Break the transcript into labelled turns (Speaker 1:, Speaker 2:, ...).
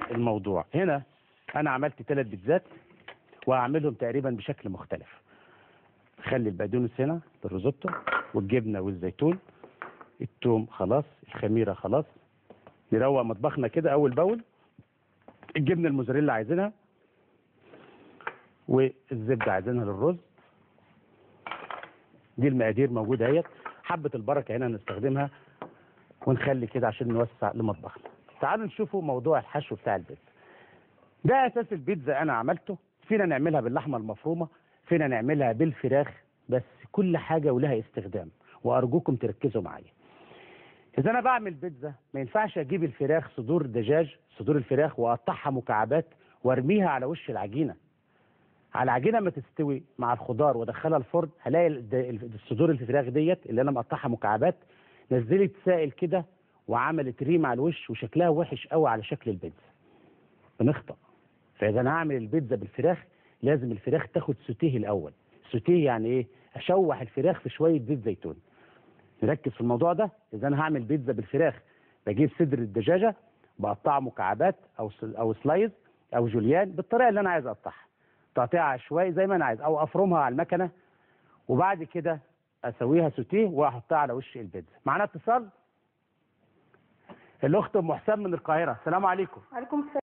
Speaker 1: الموضوع هنا انا عملت ثلاث بيتزات وهعملهم تقريبا بشكل مختلف خلي البقدونس هنا بالروزوتو والجبنه والزيتون التوم خلاص الخميره خلاص نروق مطبخنا كده اول باول الجبنه الموزاريلا عايزينها والزبده عايزينها للرز دي المقادير موجوده اهيت حبه البركه هنا نستخدمها ونخلي كده عشان نوسع لمطبخنا تعالوا نشوفوا موضوع الحشو بتاع البيتزا ده اساس البيتزا انا عملته فينا نعملها باللحمه المفرومه فينا نعملها بالفراخ بس كل حاجه ولها استخدام وارجوكم تركزوا معايا اذا انا بعمل بيتزا ما ينفعش اجيب الفراخ صدور دجاج صدور الفراخ واقطعها مكعبات وارميها على وش العجينه على العجينه ما تستوي مع الخضار وادخلها الفرن هلاقي الد- الصدور الفراخ ديت اللي انا مقطعها مكعبات نزلت سائل كده وعملت ريم على الوش وشكلها وحش قوي على شكل البيتزا بنخطأ فاذا انا هعمل البيتزا بالفراخ لازم الفراخ تاخد سوتيه الاول سوتيه يعني ايه اشوح الفراخ في شويه زيت زيتون نركز في الموضوع ده اذا انا هعمل بيتزا بالفراخ بجيب صدر الدجاجه بقطعه مكعبات او سل- او سلايز او جوليان بالطريقه اللي انا عايز اقطعها تقطيع عشوائي زي ما انا عايز او افرمها على المكنه وبعد كده اسويها سوتيه واحطها على وش البيتزا معانا اتصال الاخت ام حسام من القاهره السلام عليكم
Speaker 2: عليكم السلام